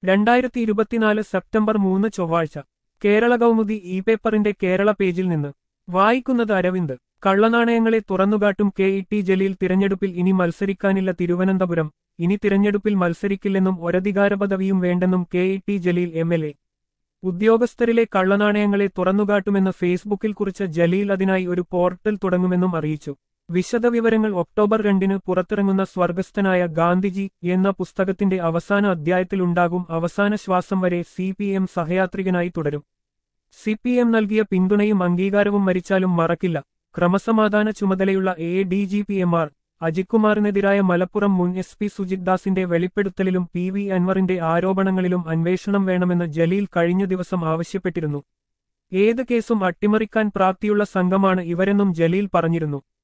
രണ്ടായിരത്തി ഇരുപത്തിനാല് സെപ്റ്റംബർ മൂന്ന് ചൊവ്വാഴ്ച കേരള കൗമുദി ഇ പേപ്പറിന്റെ കേരള പേജിൽ നിന്ന് വായിക്കുന്നത് അരവിന്ദ് കള്ളനാണയങ്ങളെ തുറന്നുകാട്ടും കെ ഇ ടി ജലീൽ തിരഞ്ഞെടുപ്പിൽ ഇനി മത്സരിക്കാനില്ല തിരുവനന്തപുരം ഇനി തിരഞ്ഞെടുപ്പിൽ മത്സരിക്കില്ലെന്നും ഒരധികാര പദവിയും വേണ്ടെന്നും K E T Jaleel M L A ഉദ്യോഗസ്ഥരിലെ കള്ളനാണയങ്ങളെ തുറന്നുകാട്ടുമെന്ന് ഫേസ്ബുക്കിൽ കുറിച്ച ജലീൽ അതിനായി ഒരു പോർട്ടൽ തുടങ്ങുമെന്നും അറിയിച്ചു വിശദവിവരങ്ങൾ ഒക്ടോബർ രണ്ടിന് പുറത്തിറങ്ങുന്ന സ്വർഗസ്ഥനായ ഗാന്ധിജി എന്ന പുസ്തകത്തിന്റെ അവസാന അധ്യായത്തിലുണ്ടാകും അവസാന ശ്വാസം വരെ സി പി എം സഹയാത്രികനായി തുടരും സി പി എം നൽകിയ പിന്തുണയും അംഗീകാരവും മരിച്ചാലും മറക്കില്ല ക്രമസമാധാന ചുമതലയുള്ള A D G P M R അജിത്കുമാറിനെതിരായ മലപ്പുറം മുൻ എസ് പി സുജിത് ദാസിന്റെ വെളിപ്പെടുത്തലിലും പി വി അൻവറിന്റെ ആരോപണങ്ങളിലും അന്വേഷണം വേണമെന്ന് ജലീൽ കഴിഞ്ഞ ദിവസം ആവശ്യപ്പെട്ടിരുന്നു ഏത് കേസും അട്ടിമറിക്കാൻ പ്രാപ്തിയുള്ള സംഘമാണ് ഇവരെന്നും ജലീൽ പറഞ്ഞിരുന്നു